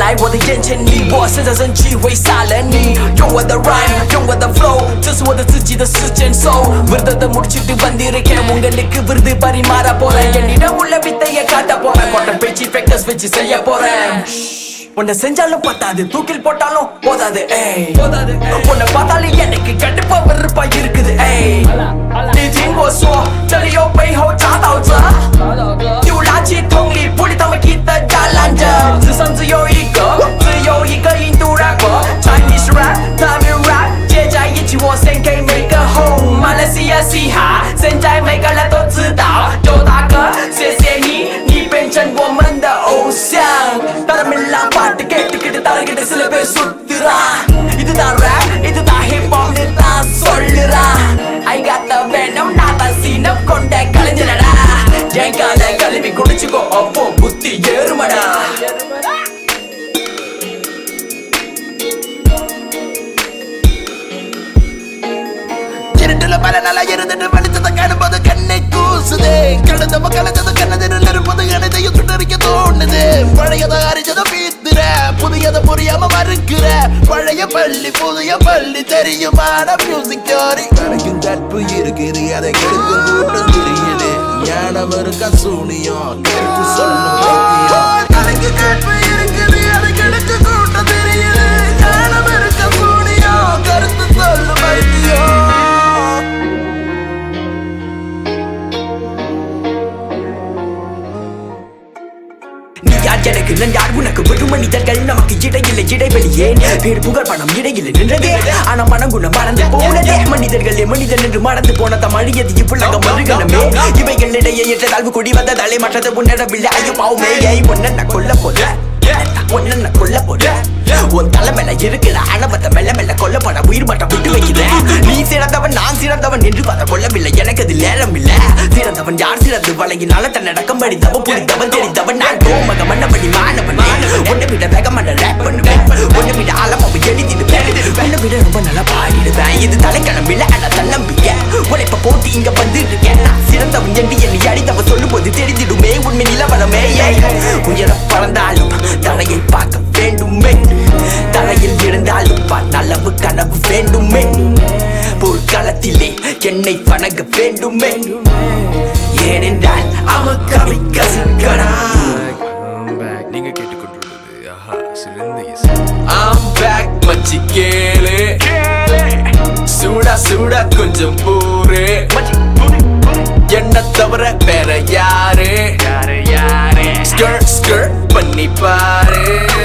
来我的眼前，你我生生生机会杀了你，用我的 rhyme，用我的 flow，这是我的自己的时间 so விருதத்தை முடிச்சிட்டு வந்திருக்கேன் உங்களுக்கு விருது பரிமாற போறேன் என்னிடம் உள்ள வித்தைய காட்ட போறேன் கொட்ட பேச்சு ஃபேக்டர்ஸ் வச்சு செய்ய போறேன் உன்னை செஞ்சாலும் பத்தாது தூக்கில் போட்டாலும் போதாது ஏய் உன்னை பார்த்தாலே எனக்கு கண்டிப்பா வெறுப்பா இருக்குது ஏய் 你听我说，这里有背后扎导者，有垃圾桶里不理他们 keep 的加烂着，世上只有一个，只有一个印度 rapper Chinese rap Tamil rap，接在一起我先给每个 home，马来西亚嘻哈，现在每个人都知道，周大哥，谢谢你，你变成我们的偶像。தரமில்லாம் பாட்டு கேட்டுக்கிட்டு தரகிட்டு சில பேர் சுத்துறா இதுதான் rap இதுதான் hip hop தான் சொல்லுறா I got the venom நான் தான் சீனம் கொண்ட கலைஞனடா என் கால கழுவி குடிச்சுக்கோ அப்போ புத்தி ஏறுமடா இருட்டுல பல நாளா இருந்துட்டு வெளிச்சத்தை காணும்போது கண்ணை கூசுது கலந்தவ கலந்தது கண்ணதில் இருப்பது எனதையும் சுட்டரிக்க தோணுது பழையதை அறிஞ்சதை பீத்துற புதியதை புரியாம மறுக்கிற பழைய பள்ளி புதிய பள்ளி தெரியுமான மியூசிக் தியோரி கணக்கும் கற்பு இருக்குது அதை கெடுக்கும் கூட்டம் தெரியுது ஞானம் இருக்க சூனியம் கருத்து சொல்லும் வைத்தியம் கணக்கு கற்பு இருக்குது அதை கெடுக்கும் கூட்டம் தெரியுது ஞானம் இருக்க சூனியம் கருத்து சொல்லும் வைத்தியம் நீ யார் எனக்கு நான் யார் உனக்கு வெறும் மனிதர்கள் நமக்கு இடையில்லை இடைவெளியே பேர் புகழ் பணம் இடையில்லை நின்றதே ஆனா மனம் குணம் மறந்து போனதே மனிதர்களே மனிதன் என்று மறந்து போன தம் அழியது இவ்வுலகம் மறுகணமே இவைகள் இடையே ஏற்ற தாழ்வு கொடி வந்ததாலே மற்றது உன்னடவில்லை ஐயோ பாவமே ஏய் ஒன்ன கொல்ல போல ஒன்ன கொல்ல போல உன் தலைமையில இருக்கிற அனபத்தை மெல்ல மெல்ல கொல்லப்பட உயிர் மட்டம் விட்டு வைக்கிறேன் நீ சிறந்தவன் நான் சிறந்தவன் என்று பார்த்த கொள்ளவில்லை எனக்கு அது நேரம் இல்ல சிறந்தவன் யார் சிறந்து வழங்கினால தன் நடக்கம் படித்தவன் புரிந்தவன் தெரிந்தவன் நான் கோமக மன்னபடி மாணவன் உன்னை விட வேகமான ரேப் பண்ணுவேன் உன்னை விட ஆழமாக எழுதிடுவேன் உன்னை விட ரொம்ப நல்லா பாடிடுவேன் இது தலைக்கிழமை இல்ல ஆனா தன்னம்பிக்கை உழைப்ப போட்டு இங்க வந்து இருக்கேன் நான் சிறந்தவன் என்று என்னை அடித்தவன் சொல்லும் போது தெரிந்திடுமே உண்மை நிலவரமே ஏய் உயர பறந்தாலும் தலையை பார்க்க வேண்டுமே தலையில் இருந்தாலும் நல்லவு கனவு வேண்டுமே போர்க்காலத்திலே என்னை வணங்க வேண்டுமே ஏனென்றால் அமுக்கவை கசிக்கடா நீங்க கேட்டுக்கொண்டுள்ளது ஆஹா சிறந்த இசை I'm back மச்சி கேளு சூடா சூடா கொஞ்சம் பூரு என்ன தவிர வேற யாரு ஸ்கர்ட் ஸ்கர்ட் பண்ணி பாரு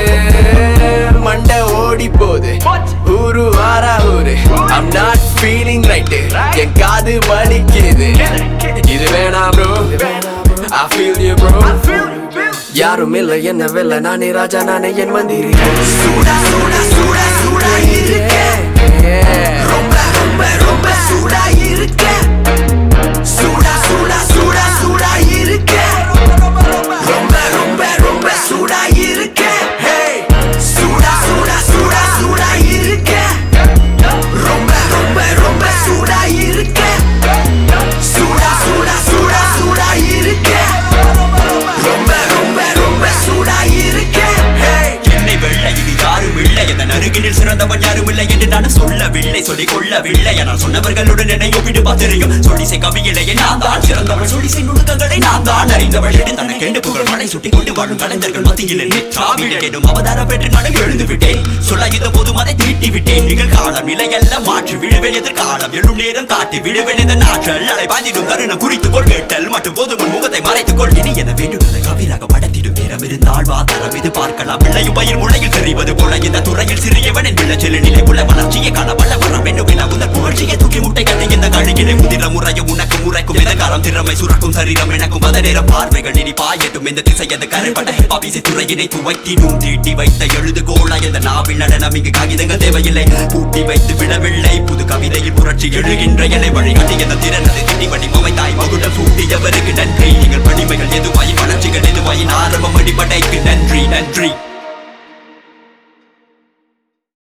மண்டை ஓடி போகுது ஊரு வாரா ஊரு I'm not feeling right என் காது வலிக்குது இது வேணாம் bro I feel you bro யாரும் இல்லை என்ன வெல்ல நானே ராஜா நானே என் மந்திரி சூடா சூடா சூடா சூடா இருக்கேன் ரொம்ப ரொம்ப ரொம்ப சூடா இருக்கேன் சூடா சூடா சூடா சூடா இருக்கேன் ரொம்ப ரொம்ப ரொம்ப சூடா இருக்கேன் Hey! சூடா சூடா சூடா சூடா இருக்கேன் ரொம்ப ரொம்ப ரொம்ப சூடா இருக்கேன் சூடா சூடா சூடா சூடா இருக்கேன் ரொம்ப ரொம்ப ரொம்ப சூடா இருக்கேன் Hey! என்னை வெள்ளை இது யாரும் இல்லை என் அருகினில் சிறந்தவன் யாரும் இல்லை என்று நான் சொல்லவில்லை சொல்லிக் கொள்ளவில்லை ஆனால் சொன்னவர்களுடன் என்னை ஒப்பிட்டு பார்த்திருக்கும் சொல்லிசை கவியிலேயே நான் தான் சிறந்தவள் சொல்லிசை நுணுக்கங்களை நான் தான் அறிந்தவள் என்று தனக்கு என்று புகழ் மலை சுட்டி கொண்டு வாழும் கலைஞர்கள் மத்தியில் நிற்றாவிடும் அவதாரம் பெற்று நான் எழுந்து விட்டேன் சொல்ல இந்த போதும் அதை தீட்டி விட்டேன் நிகழ்காலம் நிலையெல்லாம் மாற்றி விழுவேன் எதிர்காலம் எழும் நேரம் காட்டி விழுவேன் இந்த நாற்றல் அலை பாய்ந்திடும் தருணம் குறித்துக் கொள் கேட்டல் மட்டும் போதும் உன் முகத்தை மறைத்துக் கொள் இனி என வேண்டும் அதை கவிராக படத்திடும் நேரம் இருந்தால் வா தரம் இது பார்க்கலாம் பிள்ளையும் பயிர் முளையில் தெரிவது போல இந்த துறையில் சிறியவனின் விளைச்சல் நிலை உள்ள வளர்ச்சியை காண வல்ல வர வேண்டும் என உந்தன் புகழ்ச்சியை தூக்கி முட்டை கட்டி இந்த கழுகினை முதிர முறையும் உனக்கு முறைக்கும் எதிர்காலம் திறமை சுரக்கும் சரீரம் எனக்கும் அத நேரம் பார்வைகள் இனி பாயட்டும் இந்த திசை அந்த கரைப்பட்ட ஹிப்பாபிசை துறையினை துவைத்திடும் தீட்டி வைத்த எழுதுகோளா இந்த நாவில் நடனம் இங்கு காகிதங்கள் தேவையில்லை பூட்டி வைத்து விடவில்லை புது கவிதையில் புரட்சி எழுகின்ற எல்லை வழிகாட்டி எந்த திறன் அது திட்டி வடி மமைத்தாய் மகுடம் சூட்டியவருக்கு நன்றி எங்கள் பணிமைகள் எதுவாய் வளர்ச்சிகள் எதுவாயின் ஆரம்பம் அடிப்படைக்கு நன்றி நன்றி